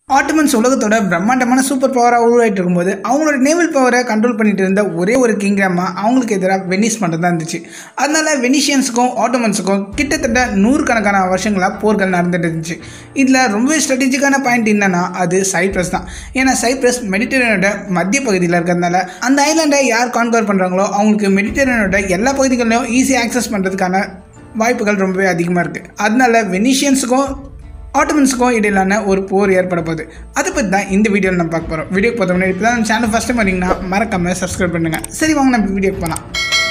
ஆட்டமன்ஸ் உலகத்தோட பிரம்மாண்டமான சூப்பர் பவராக உருவாகிட்டு இருக்கும்போது அவங்களோட நேவல் பவரை கண்ட்ரோல் பண்ணிட்டு இருந்த ஒரே ஒரு கிங்டமா அவங்களுக்கு எதிராக வெனிஸ் மட்டும் தான் இருந்துச்சு அதனால வெனிஷியன்ஸுக்கும் ஆட்டோமன்ஸுக்கும் கிட்டத்தட்ட நூறுக்கணக்கான வருஷங்களாக போர்கள் நடந்துட்டு இருந்துச்சு இதில் ரொம்ப ஸ்ட்ராட்டஜிக்கான பாயிண்ட் என்னன்னா அது சைப்ரஸ் தான் ஏன்னா சைப்ரஸ் மெடிட்டரேனியோட மத்திய பகுதியில் இருக்கிறதுனால அந்த ஐலாண்டை யார் கான்கவர் பண்ணுறாங்களோ அவங்களுக்கு மெடிட்டரேனியோட எல்லா பகுதிகளிலும் ஈஸியாக ஆக்சஸ் பண்ணுறதுக்கான வாய்ப்புகள் ரொம்பவே அதிகமாக இருக்குது அதனால வெனிஷியன்ஸுக்கும் ஆட்டோமன்ஸுக்கும் இடையிலான ஒரு போர் ஏற்பட போகுது அதை பற்றி தான் இந்த வீடியோவில் நம்ம பார்க்க போகிறோம் வீடியோ பார்த்த முன்னாடி இப்போ தான் சேனல் ஃபஸ்ட்டு பார்த்தீங்கன்னா மறக்காமல் சப்ஸ்கிரைப் பண்ணுங்கள் சரி வாங்க நம்ம வீடியோ போகலாம்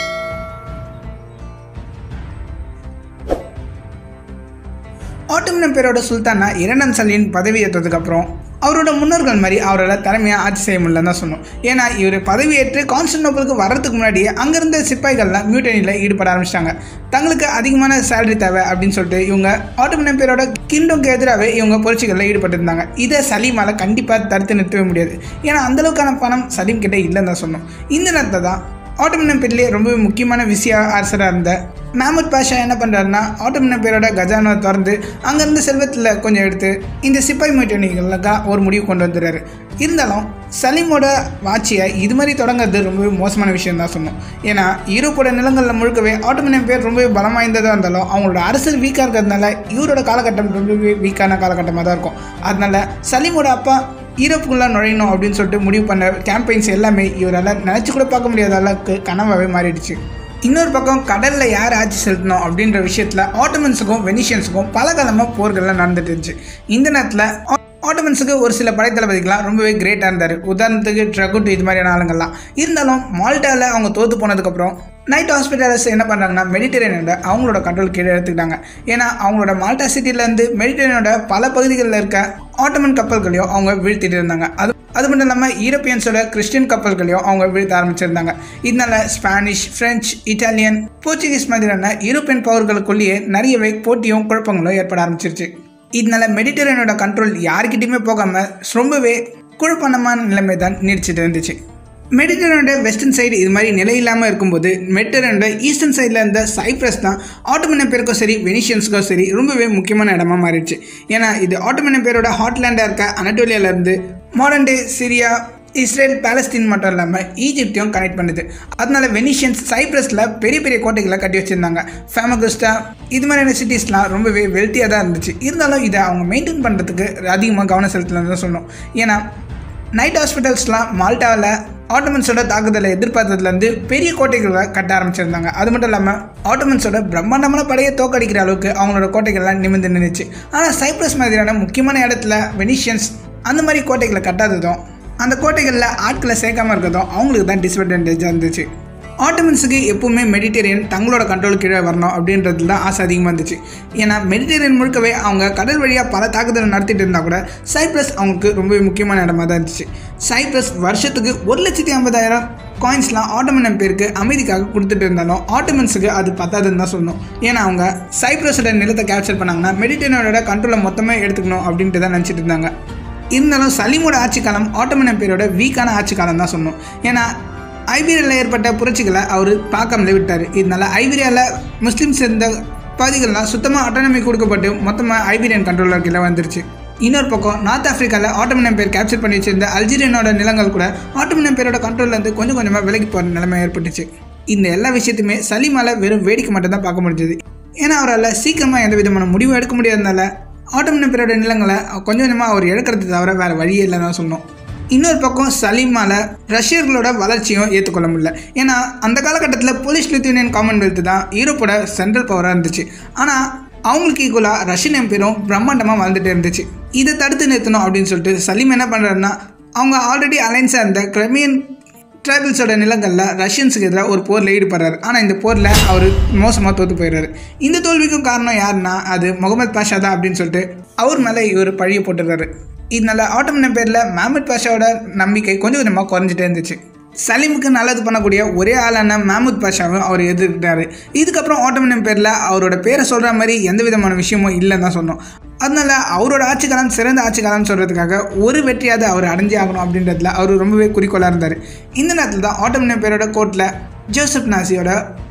ஆட்டோமன் பேரோட சுல்தானா இரண்டாம் சலியின் பதவி ஏற்றதுக்கப்புறம் அவரோட முன்னோர்கள் மாதிரி அவரால் தலைமையாக ஆட்சி செய்ய முடியலன்னு தான் சொன்னோம் ஏன்னா இவர் பதவியேற்று கான்ஸ்டன்டோபிளுக்கு வர்றதுக்கு முன்னாடியே அங்கேருந்த சிப்பாய்கள்லாம் மியூட்டனியில் ஈடுபட ஆரம்பிச்சிட்டாங்க தங்களுக்கு அதிகமான சேலரி தேவை அப்படின்னு சொல்லிட்டு இவங்க ஆட்டோமன் பேரோட கிண்டோக்கு எதிராகவே இவங்க புரட்சிகளில் ஈடுபட்டிருந்தாங்க இதை சலீமால் கண்டிப்பாக தடுத்து நிறுத்தவே முடியாது ஏன்னா அந்தளவுக்கான பணம் சலீம் கிட்டே இல்லைன்னு தான் சொன்னோம் இந்த நேரத்தை தான் ஆட்டோமன் பேர்லேயே ரொம்ப முக்கியமான விஷய அரசராக இருந்த மேமத் பாஷா என்ன பண்ணுறாருன்னா ஆட்டோமன் பேரோட கஜானாவை திறந்து அங்கேருந்து செல்வத்தில் கொஞ்சம் எடுத்து இந்த சிப்பாய் மீட்டணிகளுக்காக ஒரு முடிவு கொண்டு வந்துடுறாரு இருந்தாலும் சலீமோட ஆட்சியை இது மாதிரி தொடங்குறது ரொம்பவே மோசமான விஷயம் தான் சொன்னோம் ஏன்னா யூரோப்போட நிலங்களில் முழுக்கவே ஆட்டோமன் பேர் ரொம்பவே பலம் வாய்ந்ததாக இருந்தாலும் அவங்களோட அரசியல் வீக்காக இருக்கிறதுனால இவரோட காலகட்டம் ரொம்பவே வீக்கான காலகட்டமாக தான் இருக்கும் அதனால சலீமோட அப்பா ஈரோப்புக்குள்ளே நுழையணும் அப்படின்னு சொல்லிட்டு முடிவு பண்ண கேம்பெயின்ஸ் எல்லாமே இவரால் நினச்சி கூட பார்க்க முடியாத அளவுக்கு கனவாகவே மாறிடுச்சு இன்னொரு பக்கம் கடலில் யார் ஆட்சி செலுத்தணும் அப்படின்ற விஷயத்தில் ஆட்டோமன்ஸுக்கும் வெனிஷியன்ஸுக்கும் பல காலமாக போர்கள்லாம் நடந்துட்டு இருந்துச்சு இந்த நேரத்தில் ஆட்டோமன்ஸுக்கு ஒரு சில படைத்தளபதிகள்லாம் ரொம்பவே கிரேட்டாக இருந்தார் உதாரணத்துக்கு ட்ரகுட் இது மாதிரியான ஆளுங்கள்லாம் இருந்தாலும் மால்டாவில் அவங்க தோற்று போனதுக்கப்புறம் நைட் ஹாஸ்பிட்டல்ஸ் என்ன பண்ணுறாங்கன்னா மெடிட்டரேனியோட அவங்களோட கண்ட்ரோல் கீழே எடுத்துக்கிட்டாங்க ஏன்னா அவங்களோட மால்டா சிட்டிலேருந்து மெடிட்டரேனியோட பல பகுதிகளில் இருக்க ஆட்டோமன் கப்பல்களையும் அவங்க வீழ்த்திட்டு இருந்தாங்க அது அது மட்டும் இல்லாமல் யூரோப்பியன்ஸோட கிறிஸ்டியன் கப்பல்களையும் அவங்க வீழ்த்த ஆரம்பிச்சிருந்தாங்க இதனால ஸ்பானிஷ் ஃப்ரெஞ்ச் இட்டாலியன் போர்ச்சுகீஸ் மாதிரியான யூரோப்பியன் பவர்களுக்குள்ளேயே நிறையவே போட்டியும் குழப்பங்களும் ஏற்பட ஆரம்பிச்சிருச்சு இதனால மெடிட்டரேனியோட கண்ட்ரோல் யாருக்கிட்டையுமே போகாமல் ரொம்பவே குழப்பமான நிலைமை தான் நீடிச்சிட்டு இருந்துச்சு மெடிட்டரேனோட வெஸ்டர்ன் சைடு இது மாதிரி நிலை இல்லாமல் இருக்கும்போது மெடிட்டரேனோட ஈஸ்டர்ன் சைடில் இருந்த சைப்ரஸ் தான் ஆட்டோமன் பேருக்கும் சரி வெனிஷியன்ஸுக்கும் சரி ரொம்பவே முக்கியமான இடமா மாறிடுச்சு ஏன்னா இது ஆட்டோமன் பேரோட ஹாட்லேண்டாக இருக்க அனட்டோலியாவிலேருந்து modern day Syria Israel Palestine மட்டும் இல்லாமல் ஈஜிப்டையும் கனெக்ட் பண்ணுது அதனால வெனிஷியன்ஸ் சைப்ரஸில் பெரிய பெரிய கோட்டைகளை கட்டி வச்சுருந்தாங்க ஃபேமகுஸ்டா இது மாதிரியான சிட்டிஸ்லாம் ரொம்பவே வெல்த்தியாக தான் இருந்துச்சு இருந்தாலும் இதை அவங்க மெயின்டைன் பண்ணுறதுக்கு அதிகமாக கவனம் செலுத்தலன்னு தான் சொன்னோம் ஏன்னா நைட் ஹாஸ்பிட்டல்ஸ்லாம் மால்டாவில் ஆட்டோமன்ஸோட தாக்குதலை எதிர்பார்த்ததுலேருந்து பெரிய கோட்டைகளை கட்ட ஆரம்பிச்சிருந்தாங்க அது மட்டும் இல்லாமல் ஆட்டோமன்ஸோட பிரம்மாண்டமான படையை தோக்கடிக்கிற அளவுக்கு அவங்களோட கோட்டைகள்லாம் நிமிர்ந்து நின்றுச்சு ஆனால் சைப்ரஸ் மாதிரியான முக்கியமான இடத்துல வெனிஷியன்ஸ் அந்த மாதிரி கோட்டைகளை கட்டாததும் அந்த கோட்டைகளில் ஆட்களை சேர்க்காம இருக்கிறதும் அவங்களுக்கு தான் டிஸ்அட்வான்டேஜாக இருந்துச்சு ஆட்டோமன்ஸுக்கு எப்பவுமே மெடிட்டேரியன் தங்களோட கண்ட்ரோல் கீழே வரணும் அப்படின்றதுல தான் ஆசை அதிகமாக இருந்துச்சு ஏன்னா மெடிட்டேரியன் முழுக்கவே அவங்க கடல் வழியாக பல தாக்குதல் நடத்திட்டு இருந்தால் கூட சைப்ரஸ் அவங்களுக்கு ரொம்பவே முக்கியமான இடமா தான் இருந்துச்சு சைப்ரஸ் வருஷத்துக்கு ஒரு லட்சத்தி ஐம்பதாயிரம் காயின்ஸ்லாம் ஆட்டோமன் பேருக்கு அமைதிக்காக கொடுத்துட்டு இருந்தாலும் ஆட்டோமன்ஸுக்கு அது பத்தாதுன்னு தான் சொல்லணும் ஏன்னா அவங்க சைப்ரஸோட நிலத்தை கேப்சர் பண்ணாங்கன்னா மெடிட்டேரியனோட கண்ட்ரோலை மொத்தமே எடுத்துக்கணும் அப்படின்ட்டு தான் நினச்சிட்டு இருந்தாங்க இருந்தாலும் சலீமோட ஆட்சி காலம் ஆட்டோமன் பேரோட வீக்கான ஆட்சி காலம் தான் சொன்னோம் ஏன்னா ஐபீரியாவில் ஏற்பட்ட புரட்சிகளை அவர் பார்க்காமலே விட்டார் இதனால ஐபீரியாவில் முஸ்லீம்ஸ் இருந்த பகுதிகள்லாம் சுத்தமாக ஆட்டோனமி கொடுக்கப்பட்டு மொத்தமாக ஐபீரியன் கண்ட்ரோலர் கீழே வந்துருச்சு இன்னொரு பக்கம் நார்த் ஆஃப்ரிக்காவில் ஆட்டோமன் பேர் கேப்சர் பண்ணி வச்சிருந்த அல்ஜீரியனோட நிலங்கள் கூட ஆட்டோமன் பேரோட கண்ட்ரோல்லேருந்து கொஞ்சம் கொஞ்சமாக விலகி போகிற நிலைமை ஏற்பட்டுச்சு இந்த எல்லா விஷயத்தையுமே சலீமால் வெறும் வேடிக்கை மட்டும் தான் பார்க்க முடிஞ்சது ஏன்னா அவரால் சீக்கிரமாக எந்த விதமான முடிவும் எடுக்க முடியாதனால ஆட்டோமன் பேரோட நிலங்களை கொஞ்சம் கொஞ்சமாக அவர் எடுக்கிறது தவிர வேறு வழியே இல்லைன்னு தான் சொன்னோம் இன்னொரு பக்கம் சலீமால் ரஷ்யர்களோட வளர்ச்சியும் ஏற்றுக்கொள்ள முடியல ஏன்னா அந்த காலகட்டத்தில் போலிஷ் லித்துவேனியன் காமன்வெல்த் தான் யூரோப்போட சென்ட்ரல் பவராக இருந்துச்சு ஆனால் அவங்களுக்கு ஈக்குவலாக ரஷ்யன் எம்பீரும் பிரம்மாண்டமாக வளர்ந்துட்டு இருந்துச்சு இதை தடுத்து நிறுத்தணும் அப்படின்னு சொல்லிட்டு சலீம் என்ன பண்ணுறாருன்னா அவங்க ஆல்ரெடி அலைன்ஸாக இருந்த கிரமியன் ட்ரைபிள்ஸோட நிலங்களில் ரஷ்யன்ஸுக்கு எதிராக ஒரு போரில் ஈடுபடுறாரு ஆனால் இந்த போரில் அவர் மோசமாக தோற்று போயிடுறாரு இந்த தோல்விக்கும் காரணம் யாருன்னா அது முகமது பாஷா தான் அப்படின்னு சொல்லிட்டு அவர் மேலே இவர் பழிய போட்டுறாரு இதனால ஆட்டோமன் பேரில் மேமட் பாஷாவோட நம்பிக்கை கொஞ்சம் கொஞ்சமாக குறைஞ்சிட்டே இருந்துச்சு சலீமுக்கு நல்லது பண்ணக்கூடிய ஒரே ஆளான மேமுத் பாஷாவும் அவர் எதிர்க்கிட்டாரு இதுக்கப்புறம் ஆட்டோமன் பேரில் அவரோட பேரை சொல்கிற மாதிரி எந்த விதமான விஷயமும் இல்லைன்னு தான் சொன்னோம் அதனால அவரோட ஆட்சி காலம் சிறந்த ஆட்சி காலம்னு சொல்கிறதுக்காக ஒரு வெற்றியாவது அவர் அடைஞ்சே ஆகணும் அப்படின்றதுல அவர் ரொம்பவே குறிக்கோளாக இருந்தார் இந்த நேரத்தில் தான் ஆட்டோமன் பேரோட கோர்ட்டில் ஜோசப் நாசியோட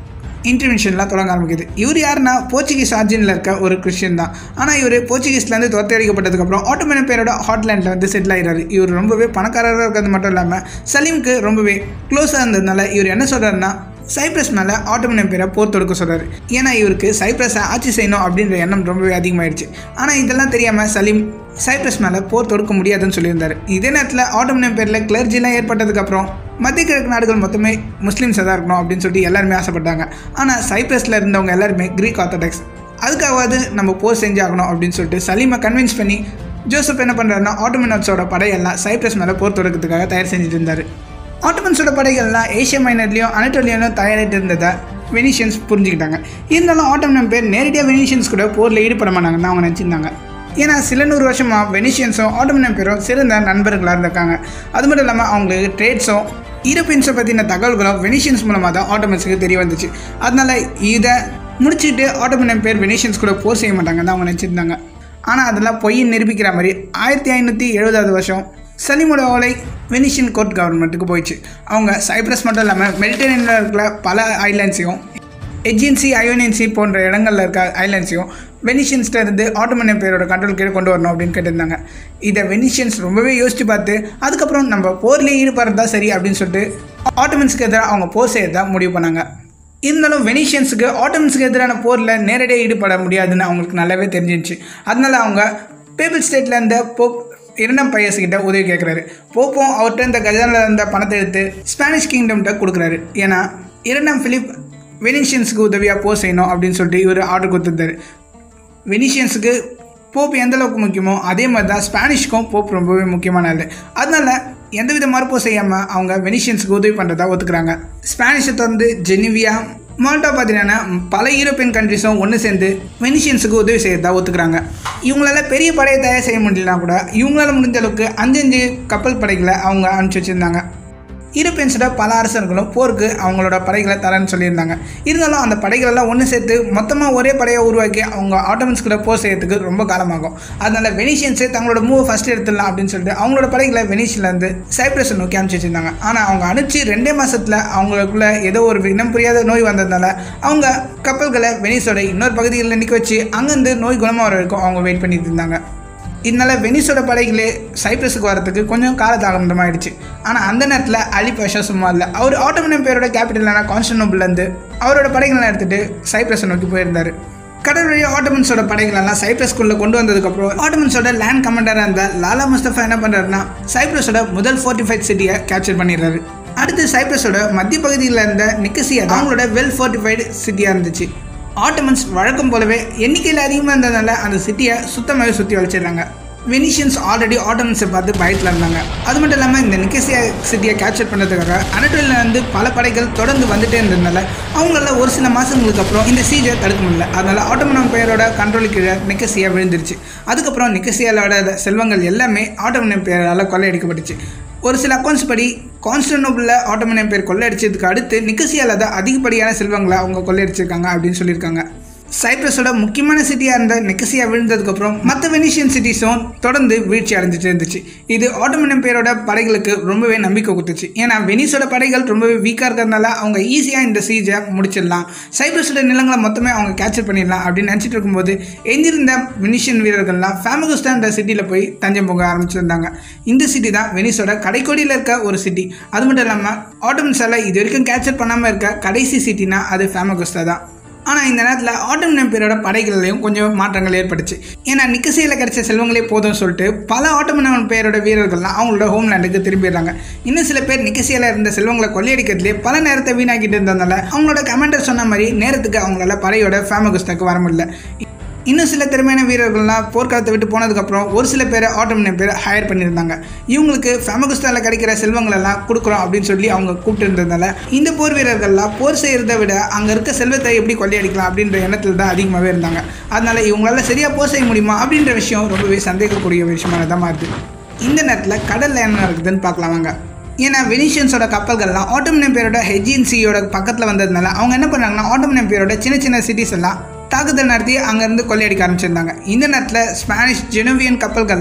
இன்டர்வென்ஷன்லாம் தொடங்க ஆரம்பிக்குது இவர் யாருன்னா போர்ச்சுகீஸ் ஆர்ஜினில் இருக்க ஒரு கிறிஸ்டியன் தான் ஆனால் இவர் போர்ச்சுகீஸ்லேருந்து துரத்தடிக்கப்பட்டதுக்கப்புறம் ஆட்டோமேன் பேரோட ஹாட்லேண்டில் வந்து செட்டில் ஆகிறாரு இவர் ரொம்பவே பணக்காரராக இருக்கிறது மட்டும் இல்லாமல் சலீமுக்கு ரொம்பவே க்ளோஸாக இருந்ததுனால இவர் என்ன சொல்கிறாருன்னா சைப்ரஸ் மேலே ஆட்டோமேன் பேரை போர் தொடுக்க சொல்கிறாரு ஏன்னா இவருக்கு சைப்ரஸை ஆட்சி செய்யணும் அப்படின்ற எண்ணம் ரொம்பவே அதிகமாயிடுச்சு ஆனால் இதெல்லாம் தெரியாமல் சலீம் சைப்ரஸ் மேலே போர் தொடுக்க முடியாதுன்னு சொல்லியிருந்தாரு இதே நேரத்தில் ஆட்டோமேன் பேரில் கிளர்ஜிலாம் ஏற்பட்டதுக்கப்புறம் மத்திய கிழக்கு நாடுகள் மொத்தமே முஸ்லீம்ஸாக தான் இருக்கணும் அப்படின்னு சொல்லிட்டு எல்லாருமே ஆசைப்பட்டாங்க ஆனால் சைப்ரஸில் இருந்தவங்க எல்லாருமே கிரீக் ஆர்த்தடாக்ஸ் அதுக்காகவாது நம்ம போர் செஞ்சாகணும் அப்படின்னு சொல்லிட்டு சலீமை கன்வின்ஸ் பண்ணி ஜோசப் என்ன பண்ணுறாருன்னா ஆட்டோமினோட்ஸோட படையெல்லாம் சைப்ரஸ் மேலே போர் தொடுக்கிறதுக்காக தயார் செஞ்சுட்டு இருந்தார் ஆட்டோமன்ஸோட படைகள்லாம் ஏஷியா மைனர்லேயும் அனட்டோலியாலும் தயாரிட்டு இருந்ததை வெனிஷியன்ஸ் புரிஞ்சுக்கிட்டாங்க இருந்தாலும் ஆட்டோமன் பேர் நேரடியாக வெனிஷியன்ஸ் கூட போரில் ஈடுபட மாட்டாங்கன்னு அவங்க நினச்சிருந்தாங்க ஏன்னா சில நூறு வருஷமாக வெனிஷியன்ஸும் ஆட்டோமன் பேரும் சிறந்த நண்பர்களாக இருந்திருக்காங்க அது மட்டும் இல்லாமல் அவங்களுக்கு ட்ரேட்ஸும் யூரோப்பியன்ஸை பற்றின தகவல்களும் வெனிஷியன்ஸ் மூலமாக தான் ஆட்டோமன்ஸுக்கு தெரிய வந்துச்சு அதனால இதை முடிச்சுட்டு ஆட்டோமன் பேர் வெனிஷியன்ஸ் கூட போர் செய்ய மாட்டாங்கன்னு அவங்க நினச்சிருந்தாங்க ஆனால் அதெல்லாம் பொய்ன்னு நிரூபிக்கிற மாதிரி ஆயிரத்தி ஐநூற்றி எழுபதாவது வருஷம் சலீமோட ஓலை வெனிஷியன் கோர்ட் கவர்மெண்ட்டுக்கு போயிடுச்சு அவங்க சைப்ரஸ் மட்டும் இல்லாமல் மெடிட்டரேனியனில் இருக்கிற பல ஐலாண்ட்ஸையும் எஜின்சி அயோனியன்சி போன்ற இடங்களில் இருக்க ஐலாண்ட்ஸையும் வெனிஷியன்ஸ்ட இருந்து ஆட்டோமன் பேரோட கண்ட்ரோல் கீழே கொண்டு வரணும் அப்படின்னு கேட்டிருந்தாங்க இதை வெனிஷியன்ஸ் ரொம்பவே யோசிச்சு பார்த்து அதுக்கப்புறம் நம்ம போர்லேயே ஈடுபடுறதா சரி அப்படின்னு சொல்லிட்டு ஆட்டோமன்ஸ்க்கு எதிராக அவங்க போர் செய்யறதா முடிவு பண்ணாங்க இருந்தாலும் வெனிஷியன்ஸுக்கு ஆட்டோமன்ஸுக்கு எதிரான போரில் நேரடியாக ஈடுபட முடியாதுன்னு அவங்களுக்கு நல்லாவே தெரிஞ்சிருச்சு அதனால அவங்க பேபிள் ஸ்டேட்டில் இருந்த போப் இரண்டாம் பையஸ்கிட்ட உதவி கேட்குறாரு போப்பும் அவர்கிட்ட இந்த கஜானில் இருந்த பணத்தை எடுத்து ஸ்பானிஷ் கிங்டம்கிட்ட கொடுக்குறாரு ஏன்னா இரண்டாம் பிலிப் வெனிஷியன்ஸுக்கு உதவியாக போ செய்யணும் அப்படின்னு சொல்லிட்டு இவர் ஆர்டர் கொடுத்துருந்தாரு வெனிஷியன்ஸுக்கு போப் எந்த அளவுக்கு முக்கியமோ அதே மாதிரி தான் ஸ்பானிஷ்க்கும் போப் ரொம்பவே முக்கியமான ஆள் அதனால எந்தவித மறுப்பும் செய்யாமல் அவங்க வெனிஷியன்ஸுக்கு உதவி பண்ணுறதா ஒத்துக்கிறாங்க ஸ்பானிஷை தொடர்ந்து ஜெனிவியா மால்டா பார்த்தீங்கன்னா பல யூரோப்பியன் கண்ட்ரிஸும் ஒன்று சேர்ந்து வெனிஷியன்ஸுக்கு உதவி செய்யறதா ஒத்துக்கிறாங்க இவங்களால பெரிய படையை தயார் செய்ய முடியலனா கூட இவங்களால முடிஞ்ச அளவுக்கு அஞ்சஞ்சு கப்பல் படைகளை அவங்க அனுப்பிச்சி வச்சுருந்தாங்க யூரோப்பியன்ஸோட பல அரசர்களும் போருக்கு அவங்களோட படைகளை தரேன்னு சொல்லியிருந்தாங்க இருந்தாலும் அந்த படைகளெல்லாம் ஒன்று சேர்த்து மொத்தமாக ஒரே படையை உருவாக்கி அவங்க ஆட்டோமன்ஸ் கூட போர் செய்யறதுக்கு ரொம்ப காலமாகும் அதனால வெனிஷியன்ஸே தங்களோட மூவ் ஃபஸ்ட் எடுத்துடலாம் அப்படின்னு சொல்லிட்டு அவங்களோட படைகளை வெனிஷிலேருந்து சைப்ரஸை நோக்கி அனுப்பிச்சு வச்சிருந்தாங்க ஆனால் அவங்க அனுப்பிச்சு ரெண்டே மாதத்தில் அவங்களுக்குள்ள ஏதோ ஒரு இனம் புரியாத நோய் வந்ததுனால அவங்க கப்பல்களை வெனிஸோட இன்னொரு பகுதிகளில் நிற்க வச்சு அங்கேருந்து நோய் குணமாக வர வரைக்கும் அவங்க வெயிட் பண்ணிட்டு இருந்தாங்க இதனால வெனிஸோட படைகளே சைப்ரஸுக்கு வரதுக்கு கொஞ்சம் காலதாமதமாயிடுச்சு ஆனால் அந்த நேரத்தில் அலி பாஷா சும்மா இல்லை அவர் ஆட்டோமன் பேரோட கேபிட்டலான கான்ஸ்டன்டோபிள்லேருந்து அவரோட படைகளை எடுத்துகிட்டு சைப்ரஸை நோக்கி போயிருந்தார் கடல் வழியாக ஆட்டோமன்ஸோட படைகளெல்லாம் சைப்ரஸ்குள்ளே கொண்டு வந்ததுக்கப்புறம் ஆட்டோமன்ஸோட லேண்ட் கமாண்டராக இருந்த லாலா முஸ்தஃபா என்ன பண்ணுறாருன்னா சைப்ரஸோட முதல் ஃபோர்ட்டிஃபைட் சிட்டியை கேப்சர் பண்ணிடுறாரு அடுத்து சைப்ரஸோட மத்திய பகுதியில் இருந்த நிக்கசியா தான் அவங்களோட வெல் ஃபோர்ட்டிஃபைடு சிட்டியாக இருந்துச்சு ஆட்டோமன்ஸ் வழக்கம் போலவே எண்ணிக்கையில் அதிகமாக இருந்ததுனால அந்த சிட்டியை சுத்தமாகவே சுற்றி வச்சிடுறாங்க வெனிஷியன்ஸ் ஆல்ரெடி ஆட்டோமன்ஸை பார்த்து பயத்தில் இருந்தாங்க அது மட்டும் இல்லாமல் இந்த நிக்கசியா சிட்டியை கேப்சர் பண்ணுறதுக்காக அனட்டோலியில் இருந்து பல படைகள் தொடர்ந்து வந்துட்டே இருந்ததுனால அவங்களால ஒரு சில மாதங்களுக்கு அப்புறம் இந்த சீஜை தடுக்க முடியல அதனால ஆட்டோமனம் பெயரோட கண்ட்ரோல் கீழே நிக்கசியா விழுந்துருச்சு அதுக்கப்புறம் நிக்கசியாலோட செல்வங்கள் எல்லாமே ஆட்டோமனம் பெயரால் கொள்ளையடிக்கப்பட்டுச்சு ஒரு சில அக்கௌண்ட்ஸ் படி கான்ஸ்டன்டோபிளில் ஆட்டோமன் பேர் கொள்ளையடிச்சதுக்கு அடுத்து நிக்கசியால தான் அதிகப்படியான செல்வங்களை அவங்க கொள்ளையடிச்சிருக்காங்க அப்படின்னு சொல்லியிருக்காங்க சைப்ரஸோட முக்கியமான சிட்டியாக இருந்த நெக்கசியா விழுந்ததுக்கப்புறம் மற்ற வெனிஷியன் சிட்டிஸும் தொடர்ந்து வீழ்ச்சி அடைஞ்சிட்டு இருந்துச்சு இது ஆட்டோமன் பேரோட படைகளுக்கு ரொம்பவே நம்பிக்கை கொடுத்துச்சு ஏன்னா வெனிஸோட படைகள் ரொம்பவே வீக்காக இருக்கிறதுனால அவங்க ஈஸியாக இந்த சீஜை முடிச்சிடலாம் சைப்ரஸோட நிலங்களை மொத்தமே அவங்க கேப்சர் பண்ணிடலாம் அப்படின்னு நினச்சிட்டு இருக்கும்போது எஞ்சிருந்த வெனிஷியன் வீரர்கள்லாம் ஃபேமகுஸ்டான்ற சிட்டியில் போய் தஞ்சம் போக ஆரம்பிச்சிருந்தாங்க இந்த சிட்டி தான் வெனிஸோட கடைக்கோடியில் இருக்க ஒரு சிட்டி அது மட்டும் இல்லாமல் ஆட்டோமன்ஸால் இது வரைக்கும் கேப்சர் பண்ணாமல் இருக்க கடைசி சிட்டினா அது ஃபேமகுஸ்டா தான் ஆனால் இந்த நேரத்தில் ஆட்டம் நம்பியரோட படைகள்லையும் கொஞ்சம் மாற்றங்கள் ஏற்பட்டுச்சு ஏன்னா நிக்கசையில் கிடைச்ச செல்வங்களே போதும்னு சொல்லிட்டு பல ஆட்டோமன் பேரோட வீரர்கள்லாம் அவங்களோட ஹோம்லேண்டுக்கு திரும்பிடுறாங்க இன்னும் சில பேர் நிக்கசையில் இருந்த செல்வங்களை கொள்ளையடிக்கிறதுலே பல நேரத்தை வீணாக்கிட்டு இருந்ததுனால அவங்களோட கமாண்டர் சொன்ன மாதிரி நேரத்துக்கு அவங்களால படையோட ஃபேமகுஸ்தாக்கு வர முடியல இன்னும் சில திறமையான வீரர்கள்லாம் போர்க்காலத்தை விட்டு போனதுக்கப்புறம் ஒரு சில பேரை ஆட்டோமன் பேரை ஹையர் பண்ணியிருந்தாங்க இவங்களுக்கு ஃபேமகுஸ்தாவில் கிடைக்கிற செல்வங்களெல்லாம் கொடுக்குறோம் அப்படின்னு சொல்லி அவங்க கூப்பிட்டு இருந்ததுனால இந்த போர் வீரர்கள்லாம் போர் செய்கிறத விட அங்கே இருக்க செல்வத்தை எப்படி கொள்ளையடிக்கலாம் அப்படின்ற எண்ணத்தில் தான் அதிகமாகவே இருந்தாங்க அதனால இவங்களால சரியாக போர் செய்ய முடியுமா அப்படின்ற விஷயம் ரொம்பவே சந்தேகக்கூடிய விஷயமானதாக மாறுது இந்த நேரத்தில் கடலில் என்ன நடக்குதுன்னு பார்க்கலாம் வாங்க ஏன்னா வெனிஷியன்ஸோட கப்பல்கள்லாம் ஆட்டோமன் பேரோட ஹெஜின்சியோட பக்கத்தில் வந்ததுனால அவங்க என்ன பண்ணாங்கன்னா ஆட்டோமன் பேரோட சின்ன சின்ன சிட்டிஸ் எல்லாம் தாக்குதல் நடத்தி அங்கேருந்து கொள்ளையடிக்க ஆரம்பிச்சிருந்தாங்க இந்த நேரத்தில் ஸ்பானிஷ் ஜெனோவியன் கப்பல்கள்லாம்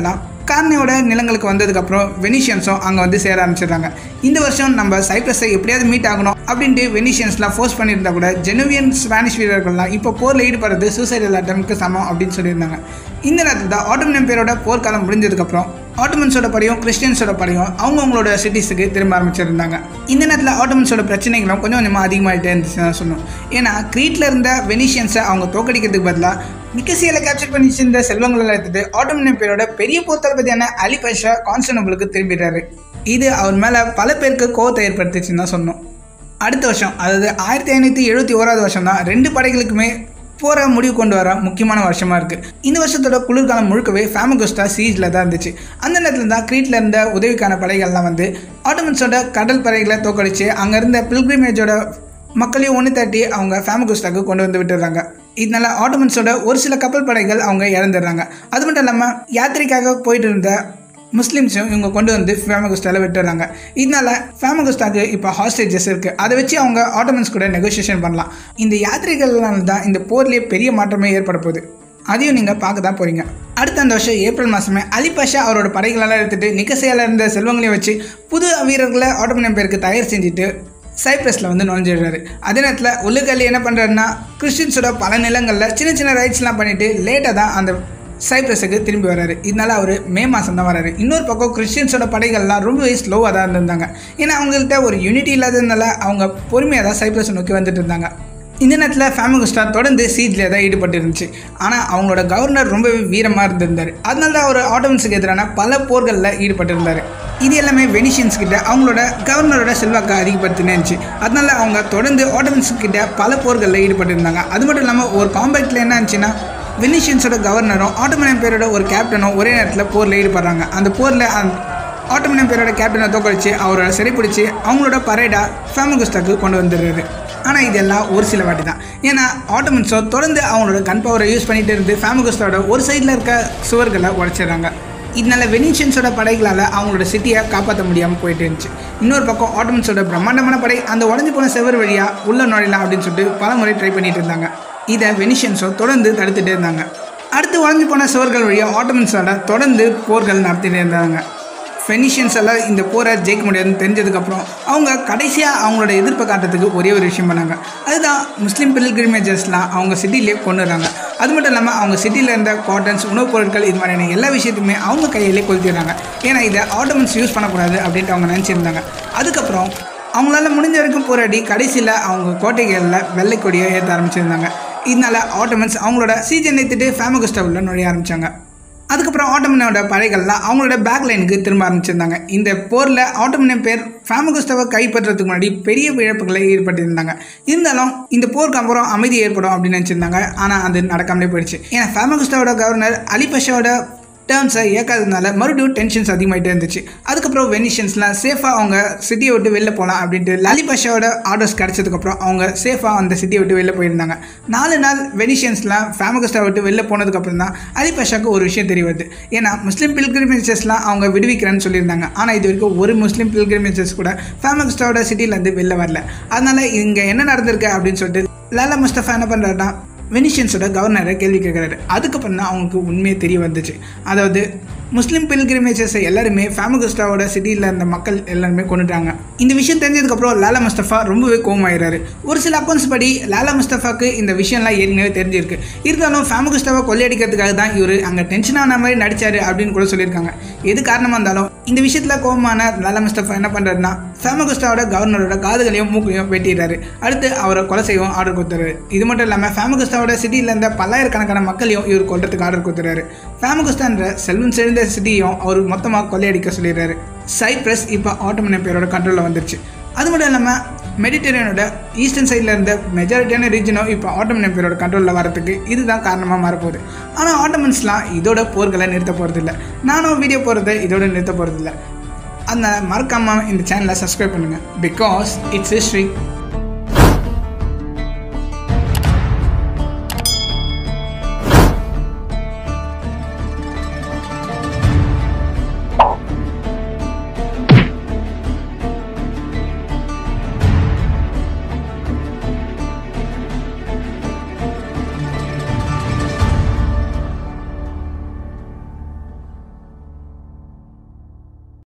கார்னியோட நிலங்களுக்கு வந்ததுக்கப்புறம் வெனிஷியன்ஸும் அங்கே வந்து சேர ஆரம்பிச்சிடுறாங்க இந்த வருஷம் நம்ம சைப்ரஸை எப்படியாவது மீட் ஆகணும் அப்படின்ட்டு வெனிஷியன்ஸ்லாம் ஃபோர்ஸ் பண்ணியிருந்தா கூட ஜெனுவியன் ஸ்பானிஷ் வீரர்கள்லாம் இப்போ போரில் ஈடுபடுறது சூசைடல் அட்டம்க்கு சமம் அப்படின்னு சொல்லியிருந்தாங்க இந்த நேரத்தில் தான் ஆட்டோமன் பேரோட போர்க்காலம் முடிஞ்சதுக்கப்புறம் ஆட்டோமன்ஸோட படையும் கிறிஸ்டியன்ஸோட படையும் அவங்கவுங்களோட சிட்டிஸுக்கு திரும்ப ஆரம்பிச்சிருந்தாங்க இந்த நேரத்தில் ஆட்டோமன்ஸோட பிரச்சனைகளும் கொஞ்சம் கொஞ்சமாக அதிகமாகிட்டே இருந்துச்சு தான் சொல்லணும் ஏன்னா க்ரீட்டில் இருந்த வெனிஷியன்ஸை அவங்க தோக்கடிக்கிறதுக்கு பதிலாக நிக்கசியில் கேப்சர் பண்ணி வச்சிருந்த செல்வங்களை எடுத்துட்டு ஆட்டோமன் பேரோட பெரிய போர் தளபதியான அலி பஷா கான்ஸ்டனபிளுக்கு திரும்பிடுறாரு இது அவர் மேலே பல பேருக்கு கோவத்தை ஏற்படுத்துச்சுன்னு தான் சொன்னோம் அடுத்த வருஷம் அதாவது ஆயிரத்தி ஐநூற்றி எழுபத்தி ஓராவது வருஷம் தான் ரெண்டு படைகளுக்குமே போகிற முடிவு கொண்டு வர முக்கியமான வருஷமாக இருக்குது இந்த வருஷத்தோட குளிர்காலம் முழுக்கவே ஃபேமகோஸ்டா சீஜில் தான் இருந்துச்சு அந்த நேரத்தில் தான் க்ரீட்டில் இருந்த உதவிக்கான படைகள்லாம் வந்து ஆட்டோமன்ஸோட கடல் படைகளை தோக்கடிச்சு அங்கே இருந்த பில்கிரிமேஜோட மக்களையும் ஒன்று தட்டி அவங்க ஃபேமகோஸ்டாக்கு கொண்டு வந்து விட்டுறாங்க இதனால ஆட்டோமன்ஸோட ஒரு சில கப்பல் படைகள் அவங்க இறந்துடுறாங்க அது மட்டும் இல்லாமல் யாத்திரைக்காக போயிட்டு இருந்த முஸ்லீம்ஸும் இவங்க கொண்டு வந்து ஃபேமகுஸ்டாவில் விட்டுறாங்க இதனால ஃபேமகுஸ்டாக்கு இப்போ ஹாஸ்டேஜஸ் இருக்குது அதை வச்சு அவங்க ஆட்டோமன்ஸ் கூட நெகோசியேஷன் பண்ணலாம் இந்த யாத்திரைகள்னால தான் இந்த போர்லேயே பெரிய மாற்றமே ஏற்பட போகுது அதையும் நீங்கள் பார்க்க தான் போகிறீங்க அடுத்த அந்த வருஷம் ஏப்ரல் மாதமே அலி பாஷா அவரோட படைகளெல்லாம் எடுத்துகிட்டு நிக்கசையில் இருந்த செல்வங்களையும் வச்சு புது வீரர்களை ஆட்டோமன் பேருக்கு தயார் செஞ்சுட்டு சைப்ரஸில் வந்து நுழைஞ்சிடுறாரு அதே நேரத்தில் உள்ளுக்கல்லி என்ன பண்ணுறாருன்னா கிறிஸ்டின்ஸோட பல நிலங்களில் சின்ன சின்ன ரைட்ஸ்லாம் பண்ணிவிட்டு லேட்டாக தான் அந்த சைப்ரஸுக்கு திரும்பி வராரு இதனால அவர் மே மாதம் தான் வராரு இன்னொரு பக்கம் கிறிஸ்டியன்ஸோட படைகள்லாம் ரொம்பவே ஸ்லோவாக தான் இருந்திருந்தாங்க ஏன்னா அவங்கள்ட்ட ஒரு யூனிட்டி இல்லாததுனால அவங்க பொறுமையாக தான் சைப்ரஸ் நோக்கி வந்துட்டு இருந்தாங்க இந்த நேரத்தில் ஃபேமகுஸ்டா தொடர்ந்து சீஜில் தான் ஈடுபட்டு இருந்துச்சு ஆனால் அவங்களோட கவர்னர் ரொம்பவே வீரமாக இருந்திருந்தார் அதனால தான் அவர் ஆட்டோமன்ஸுக்கு எதிரான பல போர்களில் ஈடுபட்டிருந்தார் இது எல்லாமே வெனிஷியன்ஸ் கிட்ட அவங்களோட கவர்னரோட செல்வாக்கை அதிகப்படுத்தினே இருந்துச்சு அதனால அவங்க தொடர்ந்து ஆட்டோமன்ஸ் கிட்ட பல போர்களில் ஈடுபட்டிருந்தாங்க அது மட்டும் இல்லாமல் ஒரு காம்பேக்டில் என்ன ஆச்சுன்னா வெனிஷியன்ஸோட கவர்னரும் ஆட்டோமன் பேரோட ஒரு கேப்டனும் ஒரே நேரத்தில் போரில் ஈடுபடுறாங்க அந்த போரில் அந்த ஆட்டோமன் பேரோட கேப்டனை தோக்கடிச்சு அவரோட சிறைப்பிடிச்சு அவங்களோட பரேடா ஃபேமகுஸ்டாக்கு கொண்டு வந்துடுறாரு ஆனால் இதெல்லாம் ஒரு சில வாட்டி தான் ஏன்னா ஆட்டோமன்ஸோ தொடர்ந்து அவங்களோட கன் பவரை யூஸ் பண்ணிட்டு இருந்து ஃபேமகுஸ்டோட ஒரு சைடில் இருக்க சுவர்களை உடைச்சிடுறாங்க இதனால வெனிஷியன்ஸோட படைகளால் அவங்களோட சிட்டியை காப்பாற்ற முடியாமல் போயிட்டு இருந்துச்சு இன்னொரு பக்கம் ஆட்டோமன்ஸோட பிரம்மாண்டமான படை அந்த உடஞ்சி போன செவர் வழியாக உள்ள நுழையலாம் அப்படின்னு சொல்லிட்டு பல முறை ட்ரை பண்ணிட்டு இருந்தாங்க இதை வெனிஷியன்ஸோ தொடர்ந்து தடுத்துட்டே இருந்தாங்க அடுத்து உடஞ்சி போன சுவர்கள் வழியாக ஆட்டோமன்ஸோட தொடர்ந்து போர்கள் நடத்திட்டே இருந்தாங்க ஃபெனிஷியன்ஸ் எல்லாம் இந்த போரை ஜெயிக்க முடியாதுன்னு தெரிஞ்சதுக்கப்புறம் அவங்க கடைசியாக அவங்களோட எதிர்ப்பை காட்டுறதுக்கு ஒரே ஒரு விஷயம் பண்ணாங்க அதுதான் முஸ்லீம் பில்கிரிமேஜஸ்லாம் அவங்க சிட்டிலே கொண்டுறாங்க அது மட்டும் இல்லாமல் அவங்க சிட்டியில் இருந்த காட்டன்ஸ் உணவுப் பொருட்கள் இது மாதிரியான எல்லா விஷயத்தையுமே அவங்க கையிலே கொளுத்திடுறாங்க ஏன்னா இதை ஆட்டோமன்ஸ் யூஸ் பண்ணக்கூடாது அப்படின்ட்டு அவங்க நினச்சிருந்தாங்க அதுக்கப்புறம் அவங்களால முடிஞ்ச வரைக்கும் போராடி கடைசியில் அவங்க கோட்டைகளில் வெள்ளை கொடியை ஏற்ற ஆரம்பிச்சிருந்தாங்க இதனால ஆட்டோமன்ஸ் அவங்களோட சீஜன் நிறுத்திட்டு ஃபேமகுஸ்டா உள்ள நுழைய ஆரம்பித்தாங்க அதுக்கப்புறம் ஆட்டோமனோட படைகள்லாம் அவங்களோட பேக் லைனுக்கு திரும்ப ஆரம்பிச்சிருந்தாங்க இந்த போரில் ஆட்டோமனியம் பேர் ஃபேமகுஸ்டாவை கைப்பற்றுறதுக்கு முன்னாடி பெரிய இழப்புகளை ஈடுபட்டிருந்தாங்க இருந்தாலும் இந்த போருக்கு அப்புறம் அமைதி ஏற்படும் அப்படின்னு நினச்சிருந்தாங்க ஆனால் அது நடக்காமலே போயிடுச்சு ஏன்னா ஃபேமகுஸ்டாவோட கவர்னர் அலிபஷாவோட டேர்ம்ஸை இயக்காததுனால மறுபடியும் டென்ஷன்ஸ் அதிகமாகிட்டே இருந்துச்சு அதுக்கப்புறம் வெனிஷியன்ஸ்லாம் சேஃபாக அவங்க சிட்டியை விட்டு வெளில போகலாம் அப்படின்ட்டு லாலி பாஷாவோட ஆர்டர்ஸ் கிடச்சதுக்கப்புறம் அவங்க சேஃபாக அந்த சிட்டியை விட்டு வெளில போயிருந்தாங்க நாலு நாள் வெனிஷியன்ஸ்லாம் ஃபேமகஸ்டா விட்டு வெளில போனதுக்கப்புறம் தான் அலி பாஷாவுக்கு ஒரு விஷயம் தெரிய வருது ஏன்னா முஸ்லீம் பில்கிரிமேஜஸ்லாம் அவங்க விடுவிக்கிறேன்னு சொல்லியிருந்தாங்க ஆனால் இது வரைக்கும் ஒரு முஸ்லீம் பில்கிரிமேஜஸ் கூட ஃபேமகஸ்டாவோட சிட்டிலேருந்து வெளில வரல அதனால இங்கே என்ன நடந்திருக்கு அப்படின்னு சொல்லிட்டு லாலா முஸ்தஃபா என்ன பண்ணுறாருன்னா வெனிஷியன்ஸோட கவர்னரை கேள்வி கேட்குறாரு அதுக்கப்புறம் தான் அவங்களுக்கு உண்மையே தெரிய வந்துச்சு அதாவது முஸ்லீம் பில்கிரிமேஜஸ் எல்லாருமே ஃபேமகுஸ்டாவோட சிட்டியில் இருந்த மக்கள் எல்லாருமே கொண்டுட்டாங்க இந்த விஷயம் தெரிஞ்சதுக்கப்புறம் லாலா முஸ்தஃபா ரொம்பவே கோவமாயிறாரு ஒரு சில அக்கௌண்ட்ஸ் படி லாலா முஸ்தஃபாக்கு இந்த விஷயம்லாம் ஏற்கனவே தெரிஞ்சிருக்கு இருந்தாலும் ஃபேமகுஸ்டாவை கொள்ளையடிக்கிறதுக்காக தான் இவர் அங்கே டென்ஷன் ஆன மாதிரி நடிச்சாரு அப்படின்னு கூட சொல்லியிருக்காங்க எது காரணமாக இருந்தாலும் இந்த விஷயத்தில் கோபமான லாலா முஸ்தஃபா என்ன பண்ணுறாருன்னா ஃபேமகுஸ்டாவோட கவர்னரோட காதுகளையும் மூக்கையும் வெட்டிடுறாரு அடுத்து அவரை கொலை செய்யவும் ஆர்டர் கொடுத்துறாரு இது மட்டும் இல்லாமல் ஃபேமகுஸ்டாவோட சிட்டியில் இருந்த பல்லாயிரக்கணக்கான மக்களையும் இவர் கொல்றதுக்கு ஆர்டர் கொடுத்துறாரு ஃபேமகுஸ்தான்ற செல்வம் செழிந்த சிட்டியும் அவர் மொத்தமாக கொள்ளையடிக்க சொல்லிடுறாரு சைப்ரஸ் இப்போ ஆட்டோமன் பேரோட கண்ட்ரோலில் வந்துருச்சு அது மட்டும் இல்லாமல் மெடிட்டரேனியோட ஈஸ்டர்ன் சைடில் இருந்த மெஜாரிட்டியான ரீஜனும் இப்போ ஆட்டோமன் எம்பையரோட கண்ட்ரோலில் வரதுக்கு இதுதான் காரணமாக மாறப்போகுது ஆனால் ஆட்டோமன்ஸ்லாம் இதோட போர்களை நிறுத்த போகிறதில்ல நானும் வீடியோ போகிறத இதோட நிறுத்த போகிறதில்ல அதனால் மறக்காமல் இந்த சேனலை சப்ஸ்கிரைப் பண்ணுங்கள் பிகாஸ் இட்ஸ் ஹிஸ்ட்ரி